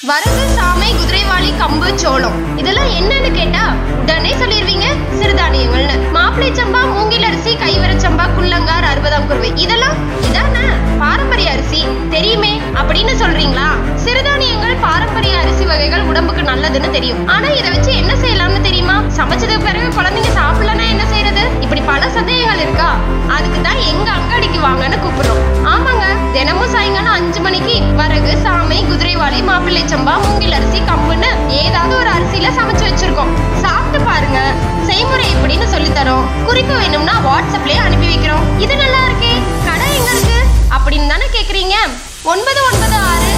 வரகு சாமை குதிரைவாளி கம்பு சோளம் இதெல்லாம் என்னன்னு கேட்டா உடனே சொல்லிடுவீங்க சிறுதானியங்கள்னு மாப்பிளை சம்பா மூங்கில் அரிசி கைவர சம்பா குள்ளங்கார் அறுபதாம் குருவை இதெல்லாம் இதானே பாரம்பரிய அரிசி தெரியுமே அப்படின்னு சொல்றீங்களா சிறுதானியங்கள் பாரம்பரிய அரிசி வகைகள் உடம்புக்கு நல்லதுன்னு தெரியும் ஆனா இதை வச்சு என்ன செய்யலாம்னு தெரியுமா சமைச்சதுக்கு பிறகு குழந்தைங்க சாப்பிடலன்னா என்ன செய்யறது இப்படி பல சந்தேகங்கள் இருக்கா அதுக்கு தான் எங்க அங்காடிக்கு வாங்கன்னு கூப்பிடுறோம் ஆமாங்க தினமும் சாயங்காலம் அஞ்சு மணிக்கு வரகு சாமை குதிரைவாளி மாப்பிள்ளை சம்பா மூங்கில் அரிசி கம்புன்னு ஏதாவது ஒரு அரிசியில சமைச்சு வச்சிருக்கோம் சாப்பிட்டு பாருங்க செய்முறை எப்படின்னு சொல்லித் தரோம் குறிப்பு வேணும்னா வாட்ஸ்அப்லயே அனுப்பி வைக்கிறோம் இது நல்லா இருக்கே கடை எங்க இருக்கு அப்படின்னு தானே கேக்குறீங்க ஒன்பது ஒன்பது ஆறு